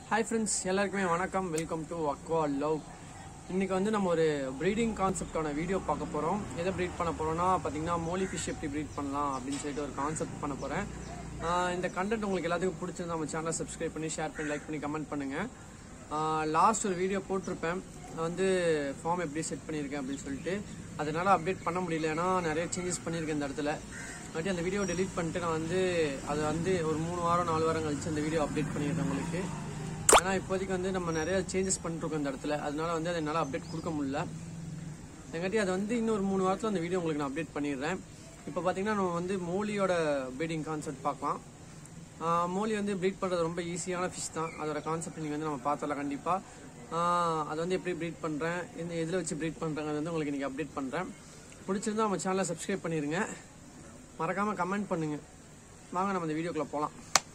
hi friends எல்லாருக்குமே வணக்கம் welcome to Aqua love இன்னைக்கு வந்து நம்ம ஒரு ப்ரீடிங் கான்செப்டான வீடியோ பார்க்க போகிறோம் எதை ப்ரீட் பண்ண போகிறோம்னா பார்த்தீங்கன்னா மோலி ஃபிஷ் எப்படி ப்ரீட் பண்ணலாம் அப்படின்னு சொல்லிட்டு ஒரு கான்செப்ட் பண்ண போகிறேன் இந்த கண்டென்ட் உங்களுக்கு எல்லாத்துக்கும் பிடிச்சிருந்தா நம்ம சேனலை சப்ஸ்கிரைப் பண்ணி ஷேர் பண்ணி லைக் பண்ணி கமெண்ட் பண்ணுங்கள் லாஸ்ட் ஒரு வீடியோ போட்டிருப்பேன் நான் வந்து ஃபார்ம் எப்படி செட் பண்ணியிருக்கேன் அப்படின்னு சொல்லிட்டு அதனால அப்டேட் பண்ண முடியல ஏன்னா நிறைய சேஞ்சஸ் பண்ணியிருக்கேன் இந்த இடத்துல அப்படி அந்த வீடியோ டெலீட் பண்ணிட்டு நான் வந்து அதை வந்து ஒரு மூணு வாரம் நாலு வாரம் கழிச்சு அந்த வீடியோ அப்டேட் பண்ணிடுறேன் உங்களுக்கு ஏன்னா இப்போதைக்கு வந்து நம்ம நிறைய சேஞ்சஸ் பண்ணிருக்கோம் இந்த இடத்துல அதனால வந்து அதை என்னால் அப்டேட் கொடுக்க முடியல எங்காட்டி அதை வந்து இன்னொரு மூணு வாரத்தில் அந்த வீடியோ உங்களுக்கு நான் அப்டேட் பண்ணிடுறேன் இப்போ பார்த்தீங்கன்னா நம்ம வந்து மோலியோட ப்ரீடிங் கான்செப்ட் பார்க்கலாம் ஆஹ் மோலி வந்து ப்ரீட் பண்ணுறது ரொம்ப ஈஸியான ஃபிஷ் தான் அதோட கான்செப்ட் நீங்கள் வந்து நம்ம பார்த்தலாம் கண்டிப்பாக அதை வந்து எப்படி ப்ரீட் பண்ணுறேன் இந்த இதில் வச்சு ப்ரீட் பண்ணுறாங்க வந்து உங்களுக்கு இன்றைக்கி அப்டேட் பண்ணுறேன் பிடிச்சிருந்தா நம்ம சேனலை சப்ஸ்கிரைப் பண்ணிடுங்க மறக்காமல் கமெண்ட் பண்ணுங்கள் வாங்க நம்ம இந்த வீடியோக்குள்ளே போகலாம்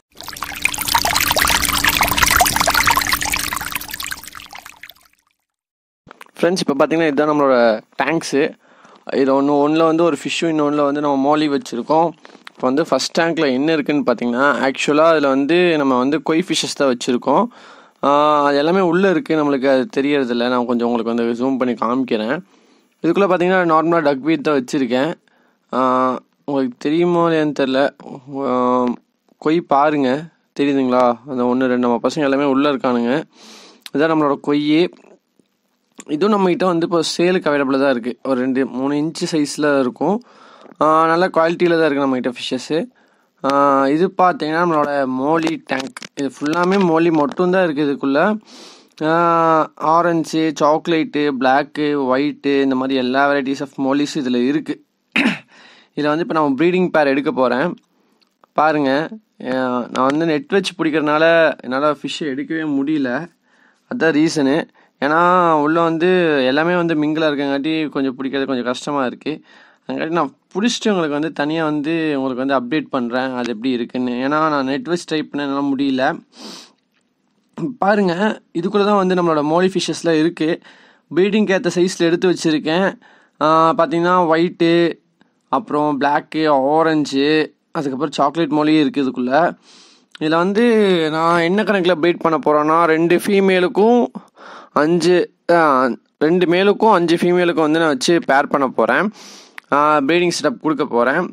ஃப்ரெண்ட்ஸ் இப்போ பார்த்தீங்கன்னா இதுதான் நம்மளோட டேங்க்ஸு இதில் ஒன்று ஒன்றில் வந்து ஒரு ஃபிஷ்ஷும் இன்னொன்றில் வந்து நம்ம மோலி வச்சுருக்கோம் இப்போ வந்து ஃபஸ்ட் டேங்க்கில் என்ன இருக்குன்னு பார்த்தீங்கன்னா ஆக்சுவலாக அதில் வந்து நம்ம வந்து கொய் ஃபிஷ்ஷஸ் தான் வச்சுருக்கோம் அது எல்லாமே உள்ளே இருக்குது நம்மளுக்கு அது தெரியறதில்ல நான் கொஞ்சம் உங்களுக்கு வந்து ஜூம் பண்ணி காமிக்கிறேன் இதுக்குள்ளே பார்த்தீங்கன்னா நார்மலாக டக் வீட் தான் வச்சுருக்கேன் உங்களுக்கு தெரியுமோ இல்லையான்னு தெரில கொய் பாருங்க தெரியுதுங்களா அந்த ஒன்று ரெண்டு நம்ம பசங்க எல்லாமே உள்ளே இருக்கானுங்க இதுதான் நம்மளோட கொய் இதுவும் நம்மகிட்ட வந்து இப்போ சேலுக்கு அவைலபிளாக தான் இருக்குது ஒரு ரெண்டு மூணு இன்ச்சு சைஸில் இருக்கும் ஆஹ் நல்ல குவாலிட்டியில் தான் இருக்குது நம்மகிட்ட ஃபிஷ்ஷஸ்ஸு இது பார்த்தீங்கன்னா நம்மளோட மோலி டேங்க் இது ஃபுல்லாமே மோலி மட்டும்தான் இருக்குது இதுக்குள்ளே ஆரஞ்சு சாக்லேட்டு பிளாக்கு ஒயிட்டு இந்த மாதிரி எல்லா வெரைட்டிஸ் ஆஃப் மோலிஸும் இதில் இருக்குது இதில் வந்து இப்போ நான் ப்ரீடிங் பேர் எடுக்க போகிறேன் பாருங்கள் நான் வந்து நெட் வச்சு பிடிக்கிறதுனால என்னால் ஃபிஷ்ஷை எடுக்கவே முடியல அதுதான் ரீசனு ஏன்னா உள்ளே வந்து எல்லாமே வந்து மிங்கிளாக இருக்கங்காட்டி கொஞ்சம் பிடிக்கிறது கொஞ்சம் கஷ்டமாக இருக்குது அதுங்காட்டி நான் பிடிச்சிட்டு உங்களுக்கு வந்து தனியாக வந்து உங்களுக்கு வந்து அப்டேட் பண்ணுறேன் அது எப்படி இருக்குன்னு ஏன்னா நான் நெட் வச்சு டைப் பண்ண என்னால் முடியல பாருங்க இதுக்குள்ளே தான் வந்து நம்மளோட மோலி ஃபிஷ்ஷஸ்லாம் இருக்குது ப்ரீடிங்க்கு ஏற்ற சைஸில் எடுத்து வச்சுருக்கேன் பார்த்தீங்கன்னா ஒயிட்டு அப்புறம் பிளாக்கு ஆரஞ்சு அதுக்கப்புறம் சாக்லேட் மோலியும் இருக்குது இதுக்குள்ளே இதில் வந்து நான் என்ன கணக்கில் ப்ரீட் பண்ண போகிறேன்னா ரெண்டு ஃபீமேலுக்கும் அஞ்சு ரெண்டு மேலுக்கும் அஞ்சு ஃபீமேலுக்கும் வந்து நான் வச்சு பேர் பண்ண போகிறேன் ப்ரீடிங் செட்டப் கொடுக்க போகிறேன்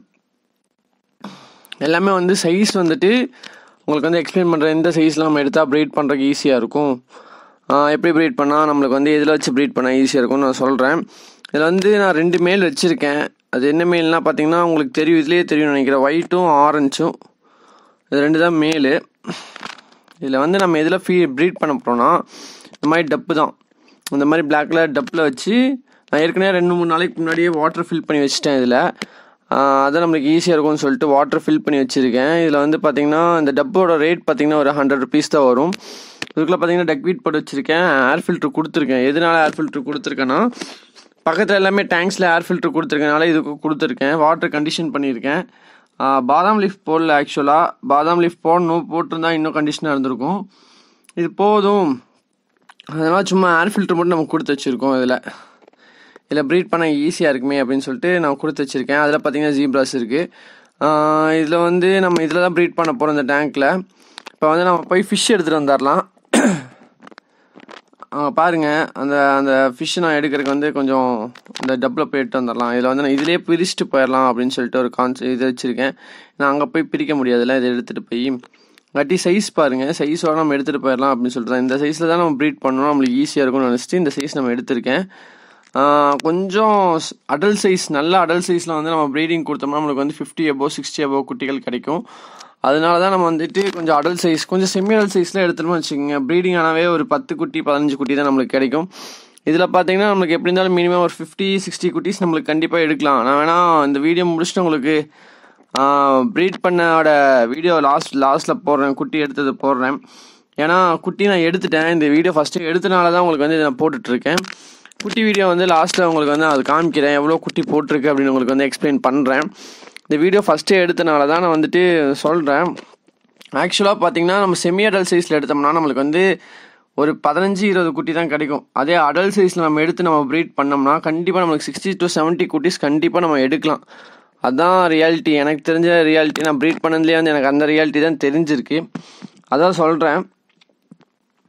எல்லாமே வந்து சைஸ் வந்துட்டு உங்களுக்கு வந்து எக்ஸ்பிளைன் பண்ணுற எந்த சைஸில் நம்ம எடுத்தால் ப்ரீட் பண்ணுறதுக்கு ஈஸியாக இருக்கும் எப்படி ப்ரீட் பண்ணால் நம்மளுக்கு வந்து எதில் வச்சு ப்ரீட் பண்ணால் ஈஸியாக இருக்கும்னு நான் சொல்கிறேன் இதில் வந்து நான் ரெண்டு மேல் வச்சுருக்கேன் அது என்ன மேல்னால் பார்த்தீங்கன்னா உங்களுக்கு தெரியும் இதுலேயே தெரியும்னு நினைக்கிறேன் ஒயிட்டும் ஆரஞ்சும் இது ரெண்டு தான் மேலு இதில் வந்து நம்ம எதில் ஃபீ ப்ரீட் பண்ண போகிறோன்னா இந்த மாதிரி டப்பு தான் இந்த மாதிரி பிளாக் கலர் டப்பில் வச்சு நான் ஏற்கனவே ரெண்டு மூணு நாளைக்கு முன்னாடியே வாட்டர் ஃபில் பண்ணி வச்சுட்டேன் இதில் அதான் நம்மளுக்கு ஈஸியாக இருக்கும்னு சொல்லிட்டு வாட்டர் ஃபில் பண்ணி வச்சுருக்கேன் இதில் வந்து பார்த்திங்கன்னா இந்த டப்போட ரேட் பார்த்திங்கன்னா ஒரு ஹண்ட்ரட் ருபீஸ் தான் வரும் இதுக்குள்ளே பார்த்தீங்கன்னா டக் வீட் போட்டு வச்சுருக்கேன் ஏர் ஃபில்ட்ரு கொடுத்துருக்கேன் எதனால ஏர் ஃபில்ட்ரு கொடுத்துருக்கேன்னா பக்கத்தில் எல்லாமே டேங்க்ஸில் ஏர் ஃபில்ட்ரு கொடுத்துருக்கனால இதுக்கு கொடுத்துருக்கேன் வாட்டர் கண்டிஷன் பண்ணியிருக்கேன் பாதாம் லீஃப் போடல ஆக்சுவலாக பாதாம் லீஃப் போடணும் போட்டிருந்தா இன்னும் கண்டிஷனாக இருந்திருக்கும் இது போதும் அதனால் சும்மா ஏர் ஃபில்ட்ரு மட்டும் நம்ம கொடுத்து வச்சுருக்கோம் இதில் இதில் ப்ரீட் பண்ண ஈஸியாக இருக்குமே அப்படின்னு சொல்லிட்டு நான் கொடுத்து வச்சுருக்கேன் அதில் பார்த்தீங்கன்னா ஜீப்ராஸ் இருக்குது இதில் வந்து நம்ம இதில் தான் ப்ரீட் பண்ண போகிறோம் இந்த டேங்க்கில் இப்போ வந்து நம்ம போய் ஃபிஷ் எடுத்துகிட்டு வந்துடலாம் பாருங்கள் அந்த அந்த ஃபிஷ் நான் எடுக்கிறதுக்கு வந்து கொஞ்சம் இந்த டப்பில் போய் எடுத்து வந்துடலாம் இதில் வந்து நான் இதிலே பிரிச்சுட்டு போயிடலாம் அப்படின்னு சொல்லிட்டு ஒரு கான்ஸ் இது வச்சுருக்கேன் நான் அங்கே போய் பிரிக்க முடியாதுல்ல இதை எடுத்துகிட்டு போய் கட்டி சைஸ் பாருங்கள் சைஸோட நம்ம எடுத்துகிட்டு போயிடலாம் அப்படின்னு சொல்லிட்டு தான் இந்த சைஸில் தான் நம்ம ப்ரீட் பண்ணணும் நம்மளுக்கு ஈஸியாக இருக்கும்னு நினச்சிட்டு இந்த சைஸ் நம்ம எடுத்திருக்கேன் கொஞ்சம் அடல்ட் சைஸ் நல்ல அடல்ட் சைஸில் வந்து நம்ம ப்ரீடிங் கொடுத்தோம்னா நம்மளுக்கு வந்து ஃபிஃப்டி அபோ சிக்ஸ்டி அபோ குட்டிகள் கிடைக்கும் அதனால தான் நம்ம வந்துட்டு கொஞ்சம் அடல்ட் சைஸ் கொஞ்சம் செமி அடல்ட் சைஸில் எடுத்துட்டோம்னு வச்சுக்கோங்க ப்ரீடிங் ஆனாவே ஒரு பத்து குட்டி பதினஞ்சு குட்டி தான் நம்மளுக்கு கிடைக்கும் இதில் பார்த்தீங்கன்னா நம்மளுக்கு எப்படி இருந்தாலும் மினிமம் ஒரு ஃபிஃப்டி சிக்ஸ்டி குட்டிஸ் நம்மளுக்கு கண்டிப்பாக எடுக்கலாம் நான் வேணால் இந்த வீடியோ முடிச்சுட்டு உங்களுக்கு ப்ரீட் பண்ணோட வீடியோ லாஸ்ட் லாஸ்ட்டில் போடுறேன் குட்டி எடுத்தது போடுறேன் ஏன்னா குட்டி நான் எடுத்துட்டேன் இந்த வீடியோ ஃபஸ்ட்டு எடுத்தனால தான் உங்களுக்கு வந்து இதை நான் போட்டுட்ருக்கேன் குட்டி வீடியோ வந்து லாஸ்ட்டில் உங்களுக்கு வந்து அது காமிக்கிறேன் எவ்வளோ குட்டி போட்டிருக்கு அப்படின்னு உங்களுக்கு வந்து எக்ஸ்பிளைன் பண்ணுறேன் இந்த வீடியோ ஃபஸ்ட்டே எடுத்தனால தான் நான் வந்துட்டு சொல்கிறேன் ஆக்சுவலாக பார்த்தீங்கன்னா நம்ம செமி அடல் சைஸில் எடுத்தோம்னா நம்மளுக்கு வந்து ஒரு பதினஞ்சு இருபது குட்டி தான் கிடைக்கும் அதே அடல் சைஸில் நம்ம எடுத்து நம்ம ப்ரீட் பண்ணோம்னா கண்டிப்பாக நம்மளுக்கு சிக்ஸ்டி டு செவன்ட்டி குட்டிஸ் கண்டிப்பாக நம்ம எடுக்கலாம் அதுதான் ரியாலிட்டி எனக்கு தெரிஞ்ச ரியாலிட்டி நான் ப்ரீட் பண்ணதுலேயே வந்து எனக்கு அந்த ரியாலிட்டி தான் தெரிஞ்சிருக்கு அதான் சொல்கிறேன்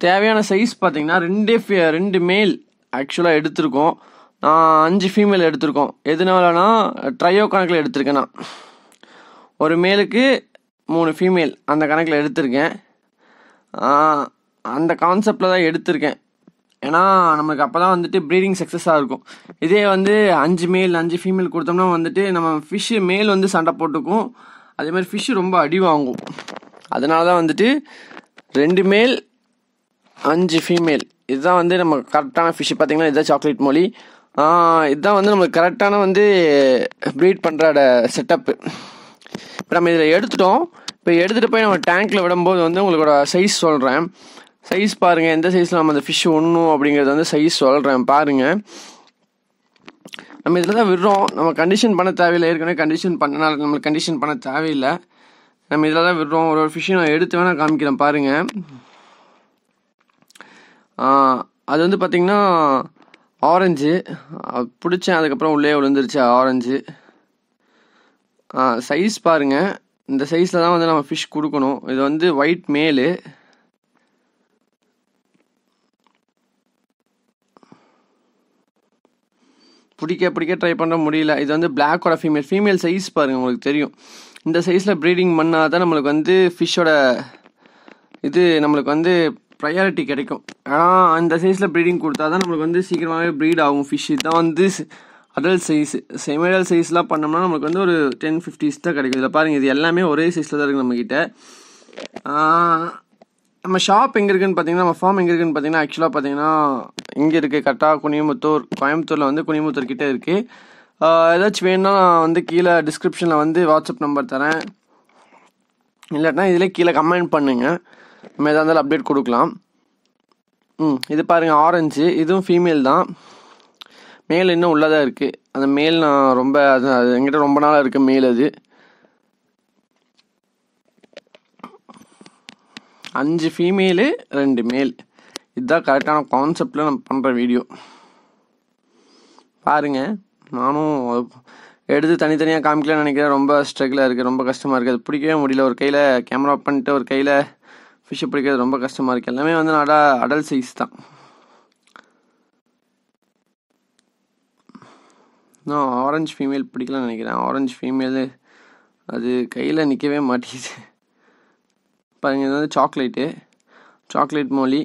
தேவையான சைஸ் பார்த்தீங்கன்னா ரெண்டே ஃபி- ரெண்டு மேல் ஆக்சுவலாக எடுத்திருக்கோம் நான் அஞ்சு ஃபீமேல் எடுத்திருக்கோம் எதனாலனா ட்ரையோ கணக்கில் எடுத்திருக்கேன் நான் ஒரு மேலுக்கு மூணு ஃபீமேல் அந்த கணக்கில் எடுத்திருக்கேன் ஆஹ் அந்த கான்செப்டில் தான் எடுத்திருக்கேன் ஏன்னா நமக்கு அப்போ தான் வந்துட்டு ப்ரீடிங் சக்ஸஸாக இருக்கும் இதே வந்து அஞ்சு மேல் அஞ்சு ஃபீமேல் கொடுத்தோம்னா வந்துட்டு நம்ம ஃபிஷ்ஷு மேல் வந்து சண்டை போட்டுக்கும் அதே மாதிரி ஃபிஷ்ஷு ரொம்ப அடி வாங்கும் அதனால தான் வந்துட்டு ரெண்டு மேல் அஞ்சு ஃபீமேல் இதுதான் வந்து நம்ம கரெக்டான ஃபிஷ் பார்த்தீங்கன்னா இதுதான் சாக்லேட் மொழி இதுதான் வந்து நம்மளுக்கு கரெக்டான வந்து ப்ரீட் பண்ணுற செட்டப்பு இப்போ நம்ம இதில் எடுத்துட்டோம் இப்போ எடுத்துகிட்டு போய் நம்ம டேங்க்கில் விடும்போது வந்து உங்களோட சைஸ் சொல்கிறேன் சைஸ் பாருங்கள் எந்த சைஸில் நம்ம அந்த ஃபிஷ் ஒன்றும் அப்படிங்கிறது வந்து சைஸ் சொல்கிறேன் பாருங்கள் நம்ம இதில் தான் விடுறோம் நம்ம கண்டிஷன் பண்ண தேவையில்லை ஏற்கனவே கண்டிஷன் பண்ணனால நம்மளுக்கு கண்டிஷன் பண்ண தேவையில்லை நம்ம இதில் தான் விடுறோம் ஒரு ஒரு ஃபிஷ்ஷை நான் எடுத்து வேணால் காமிக்கிறேன் பாருங்கள் அது வந்து பார்த்திங்கன்னா ஆரஞ்சு பிடிச்சேன் அதுக்கப்புறம் உள்ளே விழுந்துருச்சு ஆரஞ்சு சைஸ் பாருங்கள் இந்த சைஸில் தான் வந்து நம்ம ஃபிஷ் கொடுக்கணும் இது வந்து ஒயிட் மேலு பிடிக்க பிடிக்க ட்ரை பண்ண முடியல இது வந்து பிளாக்கோட ஃபீமேல் ஃபீமேல் சைஸ் பாருங்கள் உங்களுக்கு தெரியும் இந்த சைஸில் ப்ரீடிங் பண்ணால் தான் நம்மளுக்கு வந்து ஃபிஷ்ஷோட இது நம்மளுக்கு வந்து ப்ரையாரிட்டி கிடைக்கும் ஆனால் அந்த சைஸில் ப்ரீடிங் கொடுத்தா தான் நம்மளுக்கு வந்து சீக்கிரமாகவே ப்ரீட் ஆகும் ஃபிஷ் இதுதான் வந்து அடல்ட் சைஸ் செமிடல் சைஸ்லாம் பண்ணோம்னா நம்மளுக்கு வந்து ஒரு டென் ஃபிஃப்டிஸ் தான் கிடைக்கும் இதில் பாருங்கள் இது எல்லாமே ஒரே சைஸில் தான் இருக்குது நம்மக்கிட்ட நம்ம ஷாப் எங்கே இருக்குன்னு பார்த்தீங்கன்னா நம்ம ஃபார்ம் எங்கே இருக்குன்னு பார்த்தீங்கன்னா ஆக்சுவலாக பார்த்தீங்கன்னா இங்கே இருக்குது கரெக்டாக குனியமுத்தூர் கோயம்புத்தூரில் வந்து குனியமுத்தூர் கிட்டே இருக்குது ஏதாச்சும் வேணும்னா நான் வந்து கீழே டிஸ்கிரிப்ஷனில் வந்து வாட்ஸ்அப் நம்பர் தரேன் இல்லாட்டினா இதிலே கீழே கமெண்ட் பண்ணுங்க நம்ம எதாக இருந்தாலும் அப்டேட் கொடுக்கலாம் ம் இது பாருங்கள் ஆரஞ்சு இதுவும் ஃபீமேல் தான் மேல் இன்னும் உள்ளதாக இருக்குது அந்த மேல் நான் ரொம்ப அது அது என்கிட்ட ரொம்ப நாளாக இருக்குது மேல் அது அஞ்சு ஃபீமேலு ரெண்டு மேல் இதுதான் கரெக்டான கான்செப்டில் நம்ம பண்ணுற வீடியோ பாருங்க நானும் எடுத்து தனித்தனியாக காமிக்கலாம்னு நினைக்கிறேன் ரொம்ப ஸ்ட்ரகிளாக இருக்குது ரொம்ப கஷ்டமாக இருக்குது அது பிடிக்கவே முடியல ஒரு கையில் கேமரா பண்ணிட்டு ஒரு கையில் ஃபிஷ்ஷை பிடிக்கிறது ரொம்ப கஷ்டமாக இருக்குது எல்லாமே வந்து அட அடல் சைஸ் தான் நான் ஆரஞ்சு ஃபீமேல் பிடிக்கலாம்னு நினைக்கிறேன் ஆரஞ்சு ஃபீமேலு அது கையில் நிற்கவே மாட்டேங்குது பாருங்கள் இது வந்து சாக்லேட்டு சாக்லேட் மோலி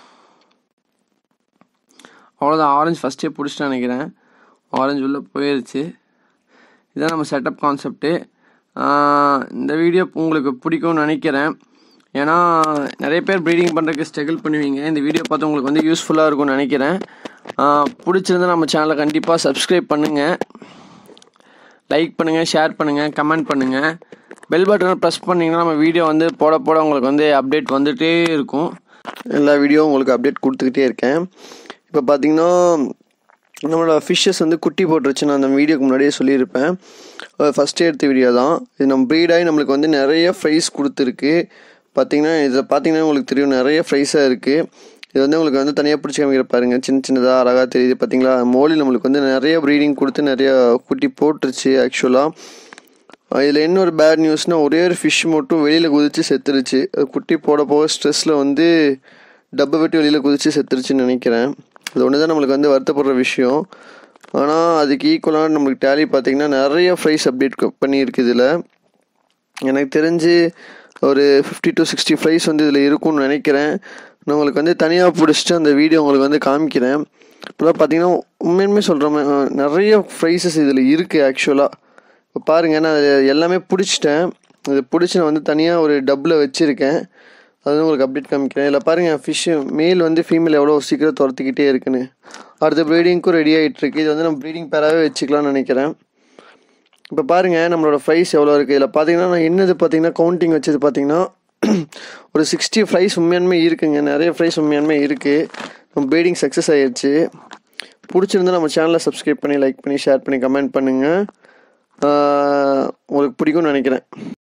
அவ்வளோதான் ஆரஞ்சு ஃபஸ்ட்டே பிடிச்சிட்டு நினைக்கிறேன் ஆரஞ்சு உள்ளே போயிடுச்சு இதுதான் நம்ம செட்டப் கான்செப்ட்டு இந்த வீடியோ உங்களுக்கு பிடிக்கும்னு நினைக்கிறேன் ஏன்னா நிறைய பேர் ப்ரீடிங் பண்ணுறதுக்கு ஸ்ட்ரகிள் பண்ணுவீங்க இந்த வீடியோ பார்த்து உங்களுக்கு வந்து யூஸ்ஃபுல்லாக இருக்கும்னு நினைக்கிறேன் பிடிச்சிருந்தா நம்ம சேனலை கண்டிப்பாக சப்ஸ்கிரைப் பண்ணுங்கள் லைக் பண்ணுங்கள் ஷேர் பண்ணுங்கள் கமெண்ட் பண்ணுங்கள் பெல் பட்டனை ப்ரெஸ் பண்ணிங்கன்னா நம்ம வீடியோ வந்து போட போட உங்களுக்கு வந்து அப்டேட் வந்துகிட்டே இருக்கும் எல்லா வீடியோவும் உங்களுக்கு அப்டேட் கொடுத்துக்கிட்டே இருக்கேன் இப்போ பார்த்தீங்கன்னா நம்மளோட ஃபிஷ்ஷஸ் வந்து குட்டி போட்டுருச்சு நான் அந்த வீடியோக்கு முன்னாடியே சொல்லியிருப்பேன் ஃபஸ்ட்டு எடுத்த வீடியோ தான் இது நம்ம ப்ரீடாகி நம்மளுக்கு வந்து நிறைய ஃப்ரைஸ் கொடுத்துருக்கு பார்த்தீங்கன்னா இதில் பார்த்தீங்கன்னா உங்களுக்கு தெரியும் நிறைய ஃப்ரைஸாக இருக்குது இது வந்து உங்களுக்கு வந்து தனியாக பிடிச்சி காமிக்கிற பாருங்க சின்ன சின்னதாக அழகாக தெரியுது பார்த்தீங்களா மோலி நம்மளுக்கு வந்து நிறைய ப்ரீடிங் கொடுத்து நிறைய குட்டி போட்டுருச்சு ஆக்சுவலாக இதில் என்ன ஒரு பேட் நியூஸ்னால் ஒரே ஒரு ஃபிஷ் மட்டும் வெளியில் குதித்து செத்துருச்சு அது குட்டி போட போக ஸ்ட்ரெஸ்ஸில் வந்து டப்பை விட்டு வெளியில் குதித்து செத்துருச்சுன்னு நினைக்கிறேன் அது ஒன்று தான் நம்மளுக்கு வந்து வருத்தப்படுற விஷயம் ஆனால் அதுக்கு ஈக்குவலான நம்மளுக்கு டேலி பார்த்திங்கன்னா நிறைய ஃப்ரைஸ் அப்டேட் பண்ணியிருக்கு இதில் எனக்கு தெரிஞ்சு ஒரு ஃபிஃப்டி டு சிக்ஸ்டி ஃப்ரைஸ் வந்து இதில் இருக்கும்னு நினைக்கிறேன் நான் உங்களுக்கு வந்து தனியாக பிடிச்சிட்டு அந்த வீடியோ உங்களுக்கு வந்து காமிக்கிறேன் இப்போலாம் பார்த்தீங்கன்னா உண்மையுமே சொல்கிறேன் நிறைய ஃப்ரைஸஸ் இதில் இருக்குது ஆக்சுவலாக இப்போ பாருங்கள் நான் அது எல்லாமே பிடிச்சிட்டேன் அது பிடிச்சி நான் வந்து தனியாக ஒரு டப்பில் வச்சுருக்கேன் அது வந்து உங்களுக்கு அப்டேட் காமிக்கிறேன் இதில் பாருங்கள் ஃபிஷ்ஷு மேல் வந்து ஃபீமேல் எவ்வளோ சீக்கிரம் துரத்திக்கிட்டே இருக்குன்னு அடுத்த ப்ரீடிங்க்கும் ரெடி ஆகிட்டுருக்கு இது வந்து நம்ம ப்ரீடிங் பேராகவே வச்சுக்கலாம்னு நினைக்கிறேன் இப்போ பாருங்கள் நம்மளோட ஃப்ரைஸ் எவ்வளோ இருக்குது இதில் பார்த்தீங்கன்னா நான் என்னது பார்த்தீங்கன்னா கவுண்டிங் வச்சது பார்த்தீங்கன்னா ஒரு சிக்ஸ்டி ஃப்ரைஸ் உண்மையானுமே இருக்குங்க நிறைய ஃப்ரைஸ் உண்மையானுமே இருக்குது நம்ம ப்ரீடிங் சக்ஸஸ் ஆகிடுச்சு பிடிச்சிருந்தா நம்ம சேனலை சப்ஸ்கிரைப் பண்ணி லைக் பண்ணி ஷேர் பண்ணி கமெண்ட் பண்ணுங்கள் உங்களுக்கு பிடிக்கும்னு நினைக்கிறேன்